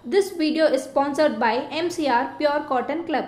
This video is sponsored by MCR Pure Cotton Club.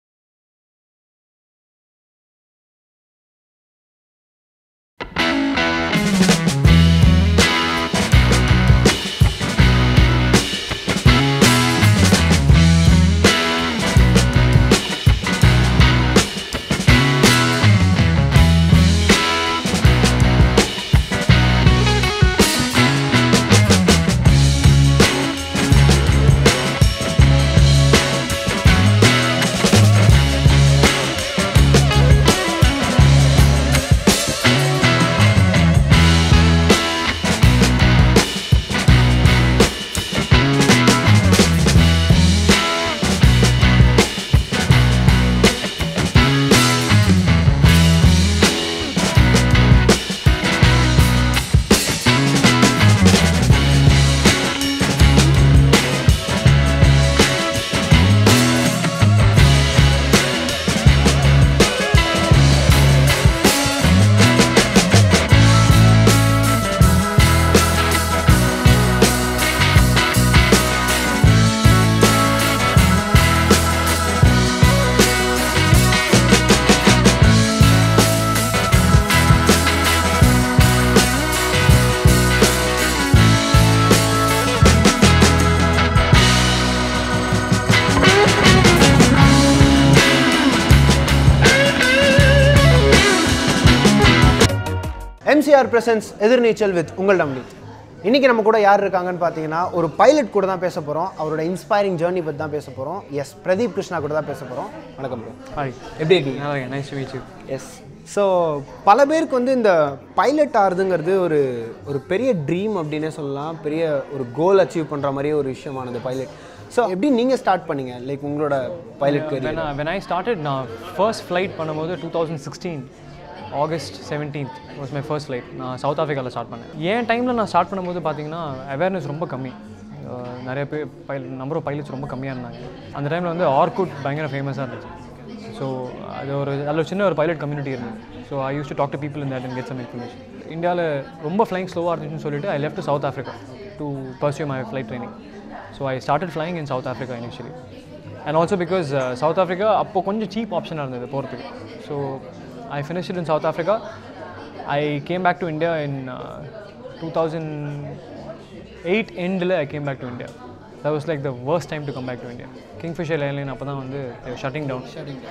MCR presents Ethirneechal with உங்கள் டம்லி இன்னைக்கு நம்ம கூட யார் இருக்காங்கன்னு பார்த்தீங்கன்னா ஒரு பைலட் கூட தான் பேச போகிறோம் அவரோட இன்ஸ்பைரிங் ஜேர்னி பற்றி தான் பேச போகிறோம் எஸ் பிரதீப் கிருஷ்ணா கூட தான் பேச போகிறோம் வணக்கம் ப்ரோ ஹாய் எப்படி இருக்கீங்க நல்லா இருக்கேன் nice to meet you yes so பல பேருக்கு வந்து இந்த பைலட் ஆறுதுங்கிறது ஒரு ஒரு பெரிய ட்ரீம் அப்படின்னே சொல்லலாம் பெரிய ஒரு கோல் அச்சீவ் பண்ணுற மாதிரியே ஒரு விஷயமானது பைலட் ஸோ எப்படி நீங்கள் ஸ்டார்ட் பண்ணீங்க லைக் உங்களோட pilot career when, I- when I started நான் ஃபர்ஸ்ட் ஃப்ளைட் பண்ணும்போது two thousand sixteen August seventeenth was my first flight நான் சவுத் ஆஃப்ரிக்காவில் ஸ்டார்ட் பண்ணேன் என் டைமில் நான் ஸ்டார்ட் பண்ணும்போது பார்த்தீங்கன்னா அவேர்னஸ் ரொம்ப கம்மி அஹ் நிறைய பேர் பைல் நம்பர் ஆஃப் பைலட்ஸ் ரொம்ப கம்மியாக இருந்தாங்க அந்த டைமில் வந்து ஆர்குட் பயங்கர ஃபேமஸாக இருந்துச்சு ஸோ அது ஒரு அதில் ஒரு சின்ன ஒரு பைலட் கம்யூனிட்டி இருந்தது so I use to talk to people இந்த அண்ட் கெட் சம் இன்ஃபர்மேஷன் இந்தியாவில் ரொம்ப ஃப்ளைங் ஸ்லோவாக இருந்துச்சுன்னு சொல்லிட்டு I left South Africa to pursue my flight training so I started flying in South Africa initially and also because South Africa அப்போ கொஞ்சம் cheap ஆப்ஷனாக இருந்தது போகிறதுக்கு so I finished in South Africa I came back to India in two thousand eight எண்டில் ஐ came back to India that was like the worst time to come back to India Kingfisher airline அப்போ தான் வந்து shutting down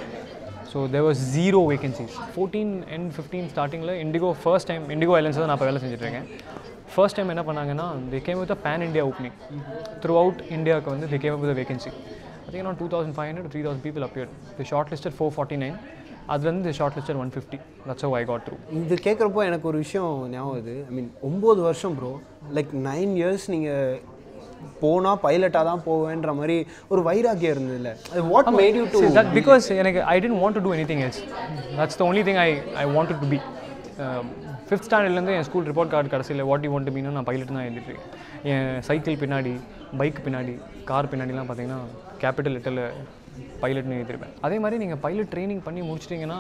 so there was zero vacancies fourteen and fifteen ஸ்டார்டிங்கில் IndiGo first time IndiGo airlines தான் நான் இப்போ வேலை செஞ்சுட்ருக்கேன் first time என்ன பண்ணாங்கன்னா they came with pan India opening throughout இந்தியாவுக்கு வந்து தி கேம் வித் வேகன்சி பார்த்தீங்கன்னா two thousand five hundred three thousand people appear the short listed four forty nine அதுலேருந்து the short listed one fifty that's I got through இது கேட்குறப்போ எனக்கு ஒரு விஷயம் ஞாபகம் வருது ஐ மீன் ஒம்பது வருஷம் ப்ரோ லைக் நைன் இயர்ஸ் நீங்கள் போனால் பைலட்டாக தான் போவேன்ற மாதிரி ஒரு வைராக்கியம் இருந்ததுல்ல அது what made you to See, that because எனக்கு I didn't want to do anything else that's the only thing I I want to be fifth ஸ்டாண்டர்ட்லேருந்து என் ஸ்கூல் ரிப்போர்ட் கார்டு கடைசியில் வாட் யூ வாண்ட் டு மீனா நான் pilot தான் எழுதிட்டு இருக்கேன் என் சைக்கிள் பின்னாடி பைக் பின்னாடி கார் பின்னாடிலாம் பார்த்தீங்கன்னா கேபிட்டல் லெட்டரில் பைலட்னு எழுதிருப்பேன் அதே மாதிரி நீங்கள் பைலட் ட்ரைனிங் பண்ணி முடிச்சிட்டிங்கன்னா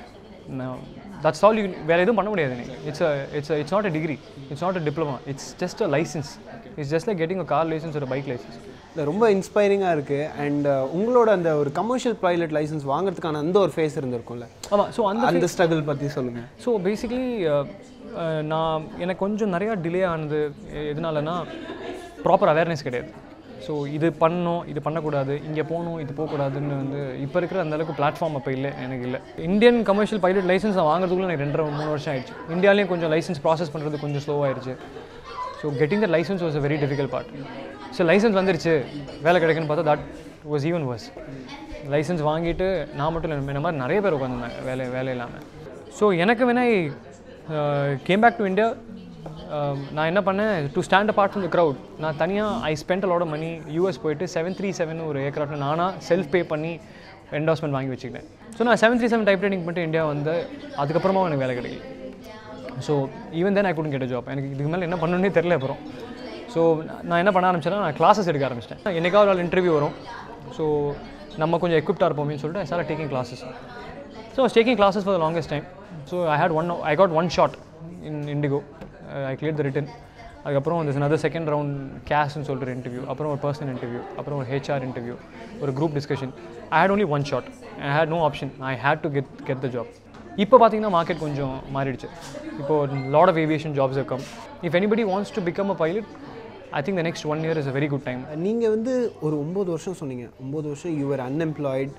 தட்ஸ் ஆல் யூ வேறு எதுவும் பண்ண முடியாது நீங்கள் it's it's it's not a degree it's not a diploma it's just a licence it's just like getting a car licence ஒரு பைக் லைசன்ஸ் இல்லை ரொம்ப இன்ஸ்பைரிங்காக இருக்குது அண்ட் உங்களோட அந்த ஒரு கமர்ஷியல் பைலட் லைசன்ஸ் வாங்குறதுக்கான அந்த ஒரு ஃபேஸ் இருந்திருக்கும்ல ஆமாம் ஸோ அந்த அந்த ஸ்ட்ரகிள் பற்றி சொல்லுங்கள் ஸோ பேசிக்லி நான் எனக்கு கொஞ்சம் நிறையா டிலே ஆனது எ- எதனாலனா ப்ராப்பர் அவேர்னஸ் கிடையாது ஸோ இது பண்ணணும் இது பண்ணக்கூடாது இங்கே போகணும் இது போகக்கூடாதுன்னு வந்து இப்போ இருக்கிற அந்த அளவுக்கு பிளாட்ஃபார்ம் அப்போ இல்லை எனக்கு இல்லை இந்தியன் கமர்ஷியல் பைலட் லைசன்ஸ் நான் வாங்குறதுக்குள்ள எனக்கு ரெண்டரை மூணு வருஷம் ஆயிடுச்சு இந்தியாலேயும் கொஞ்சம் லைசன்ஸ் ப்ராசஸ் பண்ணுறது கொஞ்சம் ஸ்லோவாகிடுச்சு so getting the license was a very difficult part so license வந்துருச்சு வேலை கிடைக்குன்னு பார்த்தா that was even worse license வாங்கிட்டு நான் மட்டும் இல்லை இந்த மாதிரி நிறைய பேர் உட்காந்துருந்தாங்க வேலை வேலை இல்லாமல் ஸோ எனக்கு வேணா கேம் பேக் டு இந்தியா நான் என்ன பண்ணேன் to stand apart from the crowd நான் தனியாக I spend a lot money US போயிட்டு செவன் த்ரீ செவன் ஒரு ஏர்க்ராஃப்ட் நானாக செல்ஃப் பே பண்ணி என்டாஸ்மெண்ட் வாங்கி வச்சுக்கிட்டேன் ஸோ நான் seven three seven type rating பண்ணிட்டு இந்தியா வந்து அதுக்கப்புறமா எனக்கு வேலை கிடைக்கல so even then I couldn't get a job எனக்கு இதுக்கு மேலே என்ன பண்ணணுன்னே தெரில அப்புறம் ஸோ நான் என்ன பண்ண ஆரம்பிச்சேன்னா நான் கிளாஸஸ் எடுக்க ஆரம்பிச்சிட்டேன் என்னைக்காவது ஒரு இன்டர்வியூ வரும் ஸோ நம்ம கொஞ்சம் எக்விப்டாக இருப்போமேன்னு சொல்லிட்டு I start taking classes so taking classes for the longest time so I had one I got one shot in IndiGo I clear the written அதுக்கப்புறம் வந்து another செகண்ட் ரவுண்ட் கேஷ்னு சொல்லிட்டு ஒரு இன்டர்வியூ அப்புறம் ஒரு பர்சனல் இன்டர்வியூ அப்புறம் ஒரு ஹெச்ஆர் இன்டர்வியூ ஒரு group discussion I had only one shot I had no option I had to get get the job இப்போ பார்த்தீங்கன்னா மார்க்கெட் கொஞ்சம் மாறிடுச்சு இப்போ lot of aviation jobs come if anybody wants to become a pilot I think the next one year is a very good time நீங்கள் வந்து ஒரு ஒம்பது வருஷம் சொன்னீங்க ஒம்பது வருஷம் you're unemployed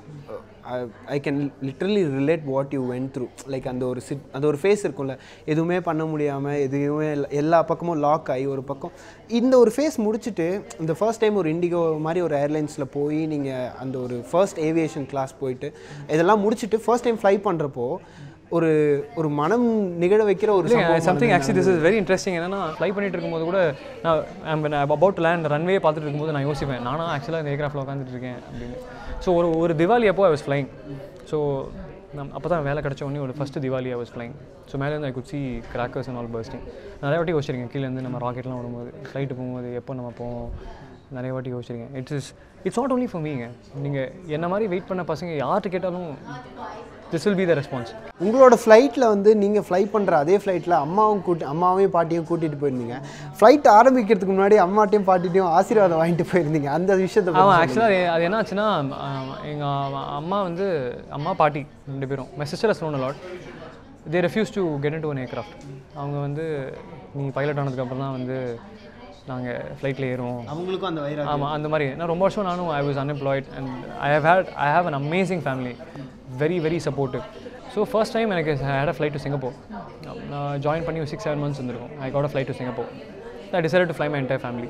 I can literally relate what you when through like அந்த ஒரு சிட் அந்த ஒரு ஃபேஸ் இருக்கும்ல எதுவுமே பண்ண முடியாமல் எதுவுமே இல்ல- எல்லா பக்கமும் லாக் ஆகி ஒரு பக்கம் இந்த ஒரு ஃபேஸ் முடிச்சுட்டு இந்த ஃபர்ஸ்ட் டைம் ஒரு இண்டிகோ மாதிரி ஒரு ஏர்லைன்ஸில் போய் நீங்கள் அந்த ஒரு ஃபர்ஸ்ட் ஏவியேஷன் கிளாஸ் போயிட்டு இதெல்லாம் முடிச்சுட்டு ஃபர்ஸ்ட் டைம் ஃப்ளை பண்ணுறப்போ ஒரு ஒரு மனம் நிகழ வைக்கிற ஒரு சம்பவம் something actually this is very interesting என்னன்னா ஃப்ளை பண்ணிட்டு இருக்கும்போது கூட நான் அபவுட் லேண்ட் ரன்வே பார்த்துட்டு இருக்கும்போது நான் யோசிப்பேன் நானும் ஆக்சுவலாக இந்த ஏர்க்ராஃப்டில் உட்காந்துட்டு இருக்கேன் அப்படின்னு ஸோ ஒரு ஒரு திவாலி அப்போ ஐ வாஸ் ஃப்ளைங் ஸோ நம் அப்போ தான் வேலை கிடச்ச உடனே ஒரு first Diwali I was flying so மேலேருந்து I could see crackers and all bursting நிறைய வாட்டி யோசிச்சிருக்கேன் கீழேருந்து நம்ம ராக்கெட்லாம் விடும்போது ஃப்ளைட்டு போகும்போது எப்போ நம்ம போவோம் நிறைய வாட்டி யோசிச்சிருக்கேன் it's is it's not only for மீங்க நீங்கள் என்ன மாதிரி வெயிட் பண்ண பசங்க யார்கிட்ட கேட்டாலும் this will be the response உங்களோட ஃப்ளைட்டில் வந்து நீங்கள் ஃப்ளை பண்ணுற அதே ஃப்ளைட்டில் அம்மாவும் கூட்டி அம்மாவையும் பாட்டியும் கூட்டிகிட்டு போயிருந்தீங்க ஃப்ளைட் ஆரம்பிக்கிறதுக்கு முன்னாடி அம்மாட்டையும் பாட்டிட்டையும் ஆசீர்வாதம் வாங்கிட்டு போயிருந்தீங்க அந்த விஷயத்தை பத்தி ஆமாம் ஆக்சுவலாக அது என்னாச்சுன்னா எங்கள் அம்மா வந்து அம்மா பாட்டி ரெண்டு பேரும் மை சிஸ்டர் ஸ்னோன் lot they refuse to get into an aircraft அவங்க வந்து நீ பைலட் ஆனதுக்கப்புறம் தான் வந்து நாங்கள் ஃப்ளைட்டில் ஏறுவோம் அவங்களுக்கும் அந்த வைரா ஆமாம் அந்த மாதிரி நான் ரொம்ப வருஷம் நானும் I was unemployed and I have had I have an amazing family very very supportive so first time எனக்கு had a flight to Singapore நான் ஜாயின் பண்ணி ஒரு சிக்ஸ் செவன் மந்த்ஸ் இருந்திருக்கும் I got a flight to Singapore I decide to fly my entire family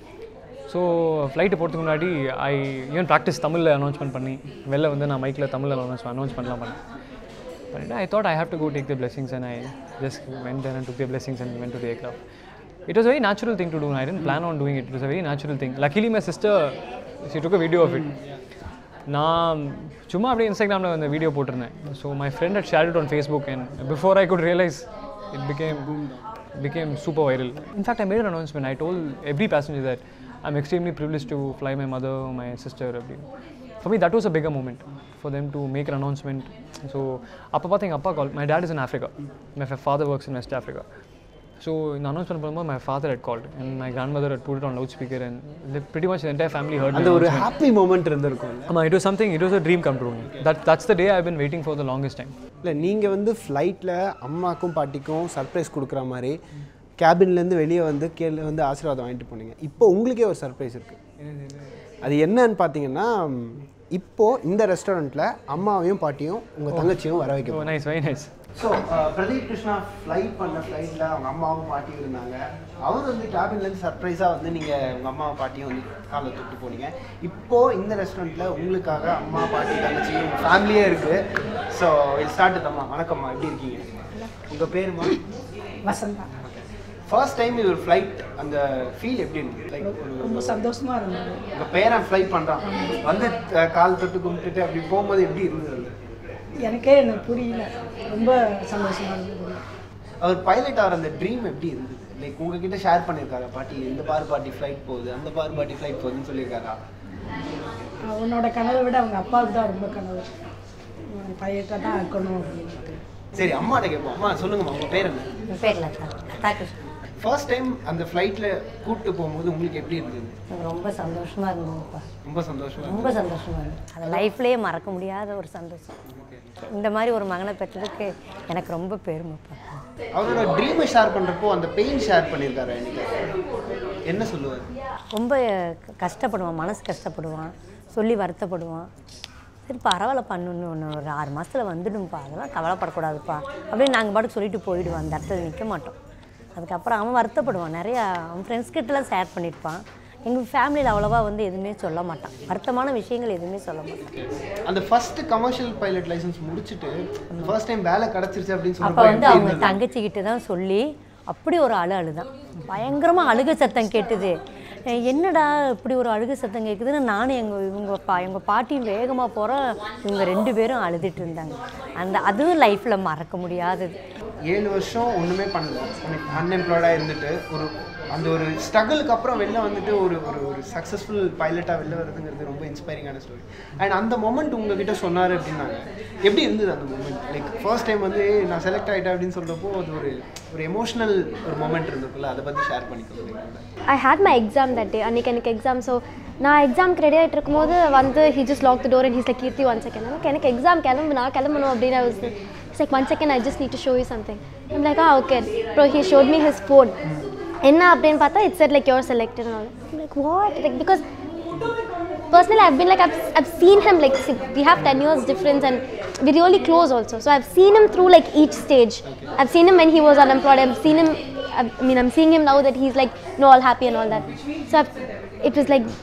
so flight போகிறதுக்கு முன்னாடி I even practice தமிழில் announcement பண்ணி வெளில வந்து நான் மைக்கில் தமிழில் அனௌன்ஸ் அனௌன்ஸ் பண்ணலாம் பண்ணேன் பண்ணிட்டு I thought I have to go take the blessings and I just went then and took the blessings and went to the aircraft it was very natural thing to do I didn't plan on doing it it was very natural thing luckily my sister she took a video of it நான் சும்மா அப்படியே இன்ஸ்டாகிராமில் அந்த video போட்டிருந்தேன் so my friend had share it on Facebook and before I could realise it became became super viral. In fact, I made an announcement. I told every passenger that I'm extremely privileged to fly my mother, my sister. every- For me, that was a bigger moment for them to make an announcement. So, அப்போ பார்த்து எங்கள் அப்பா call my dad is in Africa my father works in West Africa so இந்த announcement பண்ணும்போது my father had called and my grandmother had put on loud speaker and pretty much the entire family heard அந்த the ஒரு happy moment இருந்திருக்கும் ஆமாம் it was something it was a dream come true that that's the day I been waiting for the longest time இல்லை நீங்கள் வந்து ஃப்ளைட்டில் அம்மாக்கும் பாட்டிக்கும் surprise கொடுக்குற மாதிரி கேபின்லேருந்து வெளியே வந்து கீழே வந்து ஆசீர்வாதம் வாங்கிட்டு போனீங்க இப்போ உங்களுக்கே ஒரு சர்ப்ரைஸ் இருக்குது அது என்னன்னு பார்த்தீங்கன்னா இப்போ இந்த ரெஸ்டாரண்ட்டில் அம்மாவையும் பாட்டியும் உங்கள் தங்கச்சியும் வர வைக்க oh nice very nice so Pradeep Krishna flight பண்ண ஃப்ளைட்டில் அவங்க அம்மாவும் பாட்டியும் இருந்தாங்க அவர் வந்து கேபின்லேருந்து சர்ப்ரைஸாக வந்து நீங்கள் உங்கள் அம்மா பாட்டியும் வந்து காலைல தொட்டு போனீங்க இப்போது இந்த ரெஸ்டாரண்ட்டில் உங்களுக்காக அம்மா பாட்டி தங்கச்சி உங்கள் ஃபேமிலியே இருக்குது ஸோ இது ஸ்டார்ட் தம்மா வணக்கம்மா எப்படி இருக்கீங்க உங்கள் பேருமா வசந்தா ஃபர்ஸ்ட் டைம் இது ஒரு ஃப்ளைட் அந்த ஃபீல் எப்படி இருந்தது லைக் ஒரு ரொம்ப சந்தோஷமா இருந்தது உங்கள் பேரன் ஃப்ளைட் பண்ணுறான் வந்து அஹ், கால் தொட்டு கும்பிட்டுட்டு அப்படி போகும்போது எப்படி இருந்தது அது? எனக்கே எனக்கு புரியல ரொம்ப சந்தோஷமா இருந்தது அவர் பைலட் ஆகிற அந்த ட்ரீம் எப்படி இருந்தது லைக் உங்ககிட்ட ஷேர் பண்ணியிருக்காரா பாட்டி இந்த பார் பாட்டி ஃப்ளைட் போகுது அந்த பார் பாட்டி ஃப்ளைட் போகுதுன்னு சொல்லியிருக்காரா அவனோட கனவை விட அவங்க அப்பாவுக்கு தான் ரொம்ப கனவு பையட்டை தான் ஆக்கணும் அப்படின்ட்டு சரி அம்மாட்ட கேட்போம் அம்மா சொல்லுங்கம்மா உங்கள் பேர் என்ன என் பேர் லதா லதா கிருஷ்ணன் ஃபர்ஸ்ட் டைம் அந்த ஃப்ளைட்டில் கூப்பிட்டு போகும்போது உங்களுக்கு எப்படி இருந்தது எனக்கு ரொம்ப சந்தோஷமா இருந்ததுப்பா ரொம்ப சந்தோஷமா ரொம்ப சந்தோஷமா இருந்தது அது லைஃப்லேயே மறக்க முடியாத ஒரு சந்தோஷம் இந்த மாதிரி ஒரு மகனை பெற்றதுக்கு எனக்கு ரொம்ப பெருமைப்பா அவரோட ட்ரீமை ஷேர் பண்ணுறப்போ அந்த பெயின் ஷேர் பண்ணியிருக்காரு எனக்கு என்ன சொல்லுவார் ரொம்ப க- கஷ்டப்படுவான் மனசு கஷ்டப்படுவான் சொல்லி வருத்தப்படுவான் சரி பரவாயில்ல பண்ணுன்னு ஒன்று ஒரு ஆறு மாதத்தில் வந்துடும்ப்பா அதெல்லாம் கவலைப்படக்கூடாதுப்பா அப்படின்னு நாங்கள் பாட்டுக்கு சொல்லிட்டு போயிடுவோம் அந்த இடத்துல நிற்க மாட்டோம் அதுக்கப்புறம் அவன் வருத்தப்படுவான் நிறையா அவன் ஃப்ரெண்ட்ஸ் கிட்டலாம் ஷேர் பண்ணியிருப்பான் எங்கள் ஃபேமிலியில் அவ்வளோவா வந்து எதுவுமே சொல்ல மாட்டான் வருத்தமான விஷயங்கள் எதுவுமே சொல்ல மாட்டான் அந்த ஃபர்ஸ்ட் கமர்ஷியல் பைலட் லைசன்ஸ் முடிச்சுட்டு ஃபர்ஸ்ட் டைம் வேலை கிடச்சிருச்சு அப்படின்னு அப்போ சொல்லும்போது வந்து அவங்க தங்கச்சிக்கிட்ட தான் சொல்லி அப்படி ஒரு அழு அழுதான் பயங்கரமாக அழுகை சத்தம் கேட்டுது அஹ் என்னடா இப்படி ஒரு அழுகை சத்தம் கேட்குதுன்னு நானும் எங்கள் இவங்க பா எங்கள் பாட்டியும் வேகமாக போகிறோம் இவங்க ரெண்டு பேரும் அழுதுட்டு இருந்தாங்க அந்த அதுவும் லைஃப்பில் மறக்க முடியாதது ஏழு வருஷம் ஒன்றுமே பண்ணல அன்எம்ப்ளாய்டாக இருந்துட்டு ஒரு அந்த ஒரு ஸ்ட்ரகிளுக்கு அப்புறம் வெளில வந்துட்டு ஒரு ஒரு ஒரு சக்ஸஸ்ஃபுல் பைலட்டாக வெளில வருதுங்கிறது ரொம்ப இன்ஸ்பைரிங்கான ஸ்டோரி அண்ட் அந்த மொமெண்ட் உங்ககிட்ட சொன்னார் அப்படின்னாங்க எப்படி இருந்தது அந்த மொமெண்ட் லைக் ஃபர்ஸ்ட் டைம் வந்து "ஏய், நான் செலக்ட் ஆகிட்டேன் அப்படின்னு சொல்கிறப்போ அது ஒரு ஒரு எமோஷனல் ஒரு மொமெண்ட் இருந்திருக்குல்ல அதை பற்றி ஷேர் பண்ணிக்கோங்க I had my exam that day அன்றைக்கி எனக்கு எக்ஸாம் ஸோ நான் எக்ஸாம்க்கு ரெடி ஆகிட்டு இருக்கும்போது வந்து he just lock the door and he's like Keerthi one second எனக்கு எனக்கு எக்ஸாம் கிளம்பு நான் கிளம்பணும் அப்படின்னு I was it's like one second I just need to show you something I'm like ah okay அப்புறம் he showed me his phone என்ன அப்படின்னு பார்த்தா it's said like your selected like what like because personally i've been like I've, I've seen him like see, we have 10 years difference and we're really close also so i've seen him through like each stage i've seen him when he was unemployed i've seen him I've, i mean i'm seeing him now that he's like no all happy and all that so I've, it was like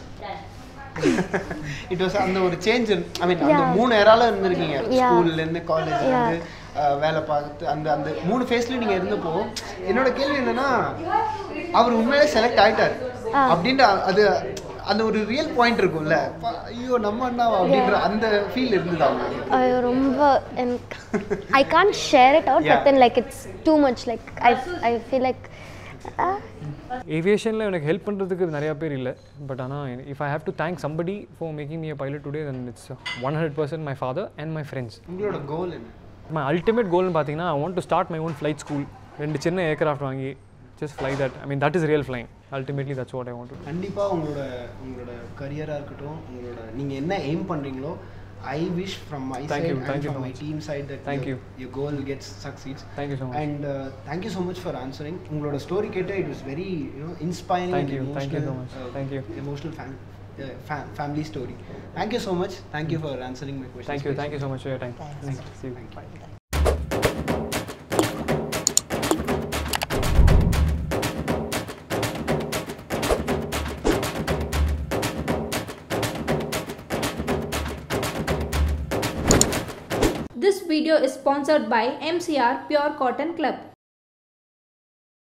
it was அந்த ஒரு change I மீன் அந்த Yeah. மூணு ஏரால இருந்திருக்கீங்க Yeah. ஸ்கூல்லேருந்து காலேஜ்லேருந்து வேலை பார்த்து அந்த அந்த மூணு ஃபேஸ்ல நீங்க இருந்தப்போ என்னோட கேள்வி என்னன்னா அவர் உண்மையிலே செலக்ட் ஆயிட்டாரு அப்படின்ற அது அந்த ஒரு ரியல் பாயிண்ட் இருக்கும்ல அப்பா, ஐயோ நம்ம அண்ணா அப்படின்ற அந்த ஃபீல் இருந்தது அவங்களுக்கு ஐயோ, ரொம்ப I can't share it out Yeah. But then like it's too much like I I feel like ஏவியேஷனில் எனக்கு ஹெல்ப் பண்ணுறதுக்கு நிறையா பேர் இல்லை பட் ஆனால் if I have to thank somebody for making me a pilot today then it's one hundred percent my father and my friends உங்களோட goal என்ன my ultimate கோல்னு பார்த்தீங்கன்னா I want to start my own flight school ரெண்டு சின்ன aircraft வாங்கி just fly that I mean that is real flying ultimately that's what I want கண்டிப்பா உங்களோட உங்களோட கரியரா இருக்கட்டும் உங்களோட நீங்க என்ன எய்ம் பண்றீங்களோ I wish from my Thank side you, and thank you from so my much. Team side that Thank you. your goal gets succeeds Thank you so much. and uh, thank you so much for answering உங்களோட story கேட்டு it was very you know inspiring Thank and you, thank you so emotional, much. uh, Thank you. emotional fam uh, fa- family story thank you so much thank you for answering my questions thank you thank you so much for your time See you. Bye. This video is sponsored by MCR Pure Cotton Club.